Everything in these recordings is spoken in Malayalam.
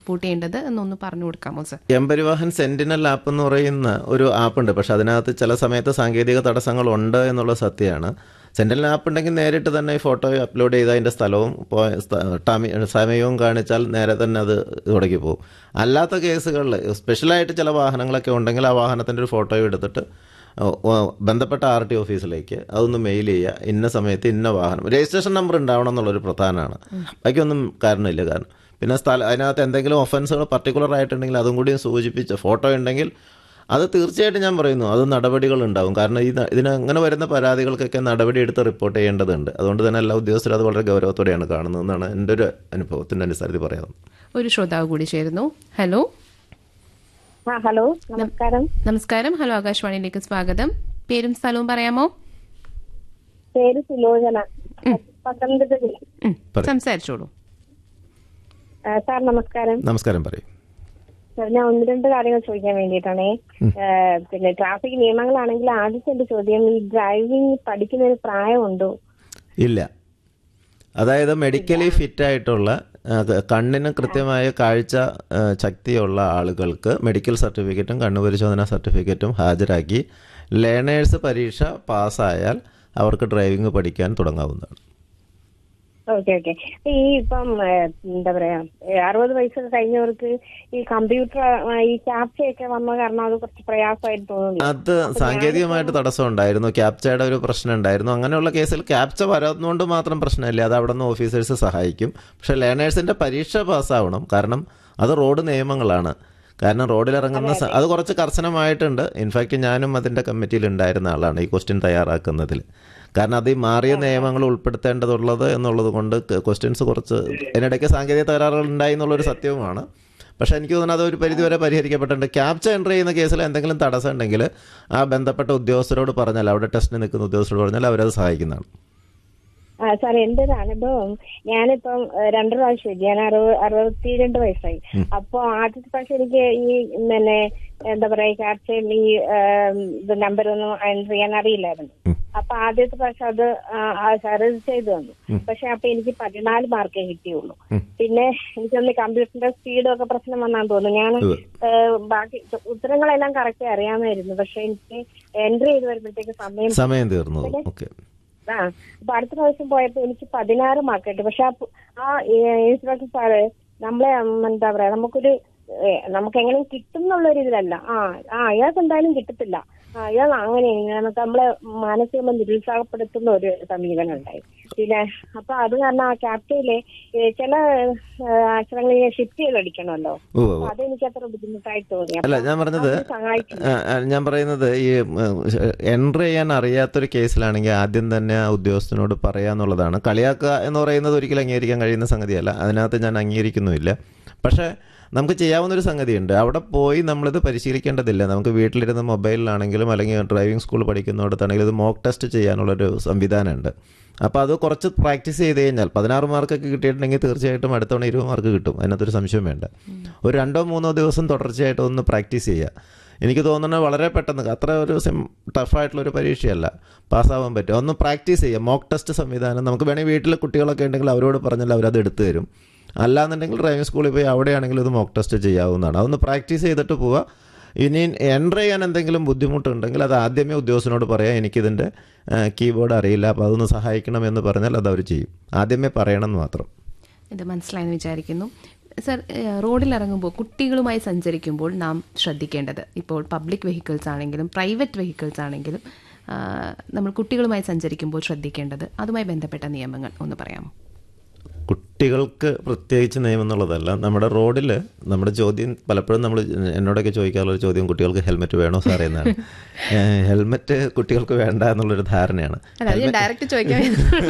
റിപ്പോർട്ട് ചെയ്യേണ്ടത് എന്നൊന്ന് പറഞ്ഞു കൊടുക്കാമോ sir M Parivahan sentinel app എന്ന് പറയുന്ന ഒരു ആപ്പ് ഉണ്ട് പക്ഷെ അതിനകത്ത് ചില സമയത്ത് സാങ്കേതിക തടസ്സങ്ങൾ ഉണ്ട് എന്നുള്ള സത്യമാണ് സെന്റിനൽ ആപ്പ് ഉണ്ടെങ്കിൽ നേരിട്ട് തന്നെ ഈ ഫോട്ടോ അപ്ലോഡ് ചെയ്ത് അതിൻ്റെ സ്ഥലവും പോ- സ്ഥ- ടമി- സമയവും കാണിച്ചാൽ നേരെ തന്നെ അത് തുടങ്ങി പോകും അല്ലാത്ത കേസുകളിൽ സ്പെഷ്യലായിട്ട് ചില വാഹനങ്ങളൊക്കെ ഉണ്ടെങ്കിൽ ആ വാഹനത്തിൻ്റെ ഒരു ഫോട്ടോ എടുത്തിട്ട് ഓ- ഓ- ബന്ധപ്പെട്ട ആർ ടി ഓഫീസിലേക്ക് അതൊന്ന് മെയിൽ ചെയ്യുക ഇന്ന സമയത്ത് ഇന്ന വാഹനം രജിസ്ട്രേഷൻ നമ്പർ ഉണ്ടാവണം എന്നുള്ളൊരു പ്രധാനമാണ് ബാക്കിയൊന്നും കാരണമില്ല കാരണം പിന്നെ സ്ഥലം അതിനകത്ത് എന്തെങ്കിലും ഒഫൻസുകൾ പർട്ടിക്കുലർ ആയിട്ടുണ്ടെങ്കിൽ അതും കൂടി സൂചിപ്പിച്ച് ഫോട്ടോ ഉണ്ടെങ്കിൽ അത് തീർച്ചയായിട്ടും ഞാൻ പറയുന്നു അത് നടപടികൾ ഉണ്ടാവും കാരണം ഈ ന- ഇതിന് അങ്ങനെ വരുന്ന പരാതികൾക്കൊക്കെ നടപടി എടുത്ത് റിപ്പോർട്ട് ചെയ്യേണ്ടതുണ്ട് അതുകൊണ്ട് തന്നെ എല്ലാ ഉദ്യോഗസ്ഥരും അത് വളരെ ഗൗരവത്തോടെയാണ് കാണുന്നതെന്നാണ് എൻ്റെ ഒരു അനുഭവത്തിൻ്റെ അടിസ്ഥാനത്തിൽ പറയാവുന്നത് ഒരു ശ്രോതാവ് കൂടി ചേരുന്നു ഹലോ ആ ഹലോ നമസ്കാരം നമസ്കാരം ഹലോ ആകാശവാണിയിലേക്ക് സ്വാഗതം പേരും സ്ഥലവും പറയാമോ പേര് സുലോചന പത്തനംതിട്ട ജില്ല ഉം, പറയൂ. സംസാരിച്ചോളൂ ആ, സാർ നമസ്കാരം നമസ്കാരം പറയും സാർ ഞാൻ ഒന്ന് രണ്ട് കാര്യങ്ങൾ ചോദിക്കാൻ വേണ്ടിയിട്ടാണേ ആ, പിന്നെ ട്രാഫിക് നിയമങ്ങളാണെങ്കിൽ ആദ്യത്തെ എന്റെ ചോദ്യം ഈ ഡ്രൈവിംഗ് പഠിക്കുന്ന ഒരു പ്രായമുണ്ടോ ഇല്ല അതായത് മെഡിക്കലി ഫിറ്റ് ആയിട്ടുള്ള ആ, ക- കണ്ണിന് കൃത്യമായ കാഴ്ച ആ, ശക്തിയുള്ള ആളുകൾക്ക് മെഡിക്കൽ സർട്ടിഫിക്കറ്റും കണ്ണു പരിശോധന സർട്ടിഫിക്കറ്റും ഹാജരാക്കി ലേണേഴ്സ് പരീക്ഷ പാസ്സായാൽ അവർക്ക് ഡ്രൈവിംഗ് പഠിക്കാൻ തുടങ്ങാവുന്നതാണ് ഓക്കെ ഓക്കെ ഈ ഇപ്പം ആ, എന്താ പറയാ ഏ, അറുപത് വയസ്സൊക്കെ കഴിഞ്ഞവർക്ക് ഈ കമ്പ്യൂട്ടർ ആ, ഈ ക്യാപ്ചയൊക്കെ വന്ന കാരണം അത് കുറച്ച് പ്രയാസമായിട്ട് തോന്നുന്നു അത് സാങ്കേതികമായിട്ട് തടസ്സം ഉണ്ടായിരുന്നു ക്യാപ്ചയുടെ ഒരു പ്രശ്നം ഉണ്ടായിരുന്നു അങ്ങനെയുള്ള കേസിൽ ക്യാപ്ച വരുന്നതുകൊണ്ട് മാത്രം പ്രശ്നമില്ല അത് അവിടെ നിന്ന് ഓഫീസേഴ്സ് സഹായിക്കും പക്ഷേ ലേണേഴ്സിന്റെ പരീക്ഷ പാസ്സാവണം കാരണം അത് റോഡ് നിയമങ്ങളാണ് കാരണം റോഡിൽ ഇറങ്ങുന്ന സ- അത് കുറച്ച് കർശനമായിട്ടുണ്ട് ഇൻഫാക്റ്റ് ഞാനും അതിന്റെ കമ്മിറ്റിയിൽ ഉണ്ടായിരുന്ന ആളാണ് ഈ ക്വസ്റ്റ്യൻ തയ്യാറാക്കുന്നതിൽ കാരണം അത് ഈ മാറിയ നിയമങ്ങൾ ഉൾപ്പെടുത്തേണ്ടതുള്ളത് എന്നുള്ളത് കൊണ്ട് ക്വസ്റ്റ്യൻസ് കുറച്ച് ഇതിനിടയ്ക്ക് സാങ്കേതിക തകരാറുകൾ ഉണ്ടായി എന്നുള്ളൊരു സത്യവുമാണ് പക്ഷേ എനിക്ക് തോന്നുന്നത് അത് ഒരു പരിധിവരെ പരിഹരിക്കപ്പെട്ടിട്ടുണ്ട് ക്യാപ്ച എൻ്റർ ചെയ്യുന്ന കേസിൽ എന്തെങ്കിലും തടസ്സം ഉണ്ടെങ്കിൽ ആ ബന്ധപ്പെട്ട ഉദ്യോഗസ്ഥരോട് പറഞ്ഞാൽ അവിടെ ടെസ്റ്റിന് നിൽക്കുന്ന ഉദ്യോഗസ്ഥരോട് പറഞ്ഞാൽ അവരത് സഹായിക്കുന്നതാണ് ആ സാർ എന്റെ ഒരു അനുഭവം ഞാനിപ്പം ഏ, രണ്ടു പ്രാവശ്യം ഞാൻ അറുപത് അറുപത്തിരണ്ട് വയസ്സായി അപ്പൊ ആദ്യത്തെ പ്രാവശ്യം എനിക്ക് ഈ പിന്നെ എന്താ പറയാ ക്യാപ്ചയും ഈ ഇത് നമ്പർ ഒന്നും എൻ്റർ ചെയ്യാൻ അറിയില്ലായിരുന്നു അപ്പൊ ആദ്യത്തെ പ്രാവശ്യം അത് സാറ് ചെയ്തു തന്നു പക്ഷെ അപ്പൊ എനിക്ക് പതിനാല് മാർക്കേ കിട്ടിയുള്ളൂ പിന്നെ എനിക്കൊന്ന് കമ്പ്യൂട്ടറിന്റെ സ്പീഡും ഒക്കെ പ്രശ്നം വന്നാന്ന് തോന്നുന്നു ഞാൻ ഉവ്വ്. ഏഹ് ബാക്കി ഉത്തരങ്ങളെല്ലാം കറക്റ്റ് അറിയാമായിരുന്നു പക്ഷെ എനിക്ക് എൻട്രി ചെയ്ത് വരുമ്പോഴത്തേക്ക് സമയം സമയം തീർന്നു ഓക്കെ ആ അപ്പൊ അടുത്ത പ്രാവശ്യം പോയപ്പോ എനിക്ക് പതിനാറ് മാർക്ക് കിട്ടി പക്ഷെ ആ പു- ആ ഇൻസ്ട്രക്ടർ സാറ് നമ്മളെ ഉം, എന്താ പറയാ നമുക്കൊരു ഏ, നമുക്ക് എങ്ങനെയും കിട്ടും എന്നുള്ള ഒരു ഇതിലല്ല ആ ആ അയാൾക്ക് എന്തായാലും കിട്ടത്തില്ല ആ അയാൾ അങ്ങനെ നമുക്ക് നമ്മളെ മാനസികമായി നിരുത്സാഹപ്പെടുത്തുന്ന ഒരു സമീപനം ഉണ്ടായി പിന്നെ അപ്പൊ അത് കാരണം ആ ക്യാപ്റ്റയിലെ ചില അക്ഷരങ്ങൾ ഷിഫ്റ്റ് ചെയ്ത് അടിക്കണമല്ലോ ഓ അപ്പൊ അതെനിക്ക് അത്ര ബുദ്ധിമുട്ടായിട്ട് തോന്നി അല്ല അപ്പൊ ഞാൻ പറഞ്ഞത് അത് സഹായിച്ചു ആ, ആ, ഞാൻ പറയുന്നത് ഈ എൻട്രി ചെയ്യാൻ അറിയാത്തൊരു കേസിലാണെങ്കിൽ ആദ്യം തന്നെ ആ ഉദ്യോഗസ്ഥനോട് പറയാന്നുള്ളതാണ് കളിയാക്കുക എന്ന് പറയുന്നത് ഒരിക്കലും അംഗീകരിക്കാൻ കഴിയുന്ന സംഗതിയല്ല അതിനകത്ത് ഞാൻ അംഗീകരിക്കുന്നുമില്ല പക്ഷേ നമുക്ക് ചെയ്യാവുന്നൊരു സംഗതിയുണ്ട് അവിടെ പോയി നമ്മളിത് പരിശീലിക്കേണ്ടതില്ല നമുക്ക് വീട്ടിലിരുന്ന് മൊബൈലിലാണെങ്കിലും അല്ലെങ്കിൽ ഡ്രൈവിംഗ് സ്കൂൾ പഠിക്കുന്നിടത്താണെങ്കിലും ഇത് മോക്ക് ടെസ്റ്റ് ചെയ്യാനുള്ളൊരു സംവിധാനമുണ്ട് അപ്പോൾ അത് കുറച്ച് പ്രാക്ടീസ് ചെയ്ത് കഴിഞ്ഞാൽ പതിനാറ് മാർക്കൊക്കെ കിട്ടിയിട്ടുണ്ടെങ്കിൽ തീർച്ചയായിട്ടും അടുത്ത തവണ ഇരുപത് മാർക്ക് കിട്ടും അതിനകത്തൊരു സംശയം വേണ്ട ഒരു രണ്ടോ മൂന്നോ ദിവസം തുടർച്ചയായിട്ട് ഒന്ന് പ്രാക്ടീസ് ചെയ്യുക എനിക്ക് തോന്നുന്നത് വളരെ പെട്ടെന്ന് അത്ര ഒരു സിം ടഫായിട്ടുള്ളൊരു പരീക്ഷയല്ല പാസ്സാവാൻ പറ്റും ഒന്ന് പ്രാക്ടീസ് ചെയ്യുക മോക്ക് ടെസ്റ്റ് സംവിധാനം നമുക്ക് വേണമെങ്കിൽ വീട്ടിൽ കുട്ടികളൊക്കെ ഉണ്ടെങ്കിൽ അവരോട് പറഞ്ഞാൽ അവരത് എടുത്തു തരും അല്ലാന്നുണ്ടെങ്കിൽ ഡ്രൈവിംഗ് സ്കൂളിൽ പോയി അവിടെയാണെങ്കിൽ ഇത് മോക്ക് ടെസ്റ്റ് ചെയ്യാവുന്നതാണ് അതൊന്ന് പ്രാക്ടീസ് ചെയ്തിട്ട് പോവുക ഇനി എൻ്റർ ചെയ്യാൻ എന്തെങ്കിലും ബുദ്ധിമുട്ടുണ്ടെങ്കിൽ അത് ആദ്യമേ ഉദ്യോഗസ്ഥനോട് പറയാം എനിക്കിതിൻ്റെ കീബോർഡ് അറിയില്ല അപ്പോൾ അതൊന്ന് സഹായിക്കണമെന്ന് പറഞ്ഞാൽ അത് അവർ ചെയ്യും ആദ്യമേ പറയണം എന്ന് മാത്രം ഇത് മനസ്സിലായെന്ന് വിചാരിക്കുന്നു സർ ഏഹ്, റോഡിലിറങ്ങുമ്പോൾ കുട്ടികളുമായി സഞ്ചരിക്കുമ്പോൾ നാം ശ്രദ്ധിക്കേണ്ടത് ഇപ്പോൾ പബ്ലിക് വെഹിക്കിൾസ് ആണെങ്കിലും പ്രൈവറ്റ് വെഹിക്കിൾസ് ആണെങ്കിലും ആ, നമ്മൾ കുട്ടികളുമായി സഞ്ചരിക്കുമ്പോൾ ശ്രദ്ധിക്കേണ്ടത് അതുമായി ബന്ധപ്പെട്ട നിയമങ്ങൾ ഒന്ന് പറയാമോ കുട്ടികൾക്ക് പ്രത്യേകിച്ച് നിയമം എന്നുള്ളതല്ല നമ്മുടെ റോഡിൽ നമ്മുടെ ചോദ്യം പലപ്പോഴും നമ്മൾ എന്നോടൊക്കെ ചോദിക്കാറുള്ള ഒരു ചോദ്യം കുട്ടികൾക്ക് ഹെൽമെറ്റ് വേണോ സാറേ എന്നാണ് ഏഹ്, ഹെൽമെറ്റ് കുട്ടികൾക്ക് വേണ്ട എന്നുള്ളൊരു ധാരണയാണ് അല്ല അത് ഞാൻ ഡയറക്റ്റ് ചോദിക്കാൻ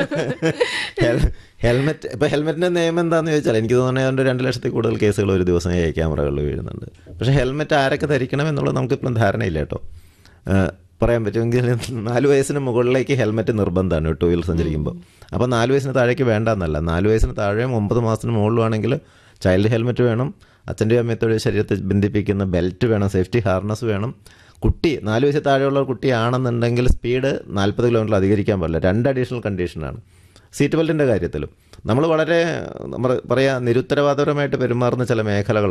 ഹെൽ- ഹെൽമെറ്റ് ഇപ്പം ഹെൽമെറ്റിൻ്റെ നിയമം എന്താണെന്ന് ചോദിച്ചാൽ എനിക്ക് തോന്നുന്നത് ഏതാണ്ട് രണ്ട് ലക്ഷത്തിൽ കൂടുതൽ കേസുകൾ ഒരു ദിവസം ഈ ക്യാമറകളിൽ വീഴുന്നുണ്ട് പക്ഷേ ഹെൽമെറ്റ് ആരൊക്കെ ധരിക്കണം എന്നുള്ളത് നമുക്കിപ്പോഴും ധാരണയില്ല കേട്ടോ ഏഹ്, പറയാൻ പറ്റുമെങ്കിൽ നാല് വയസ്സിന് മുകളിലേക്ക് ഹെൽമെറ്റ് നിർബന്ധമാണ് ടൂ വീലർ സഞ്ചരിക്കുമ്പോൾ അപ്പോൾ നാല് വയസ്സിന് താഴേക്ക് വേണ്ടെന്നല്ല നാല് വയസ്സിന് താഴെയും ഒമ്പത് മാസത്തിന് മുകളിലാണെങ്കിൽ ചൈൽഡ് ഹെൽമെറ്റ് വേണം അച്ഛൻ്റെയും അമ്മയത്തോടെ ശരീരത്തെ ബന്ധിപ്പിക്കുന്ന ബെൽറ്റ് വേണം സേഫ്റ്റി ഹാർനസ് വേണം കുട്ടി നാല് വയസ്സിൽ താഴെയുള്ള കുട്ടിയാണെന്നുണ്ടെങ്കിൽ സ്പീഡ് നാൽപ്പത് കിലോമീറ്റർ അധികരിക്കാൻ പാടില്ല രണ്ട് അഡീഷണൽ കണ്ടീഷനാണ് സീറ്റ് ബെൽറ്റിൻ്റെ കാര്യത്തിലും നമ്മൾ വളരെ നമ്മൾ പറയാ നിരുത്തരവാദപരമായിട്ട് പെരുമാറുന്ന ചില മേഖലകൾ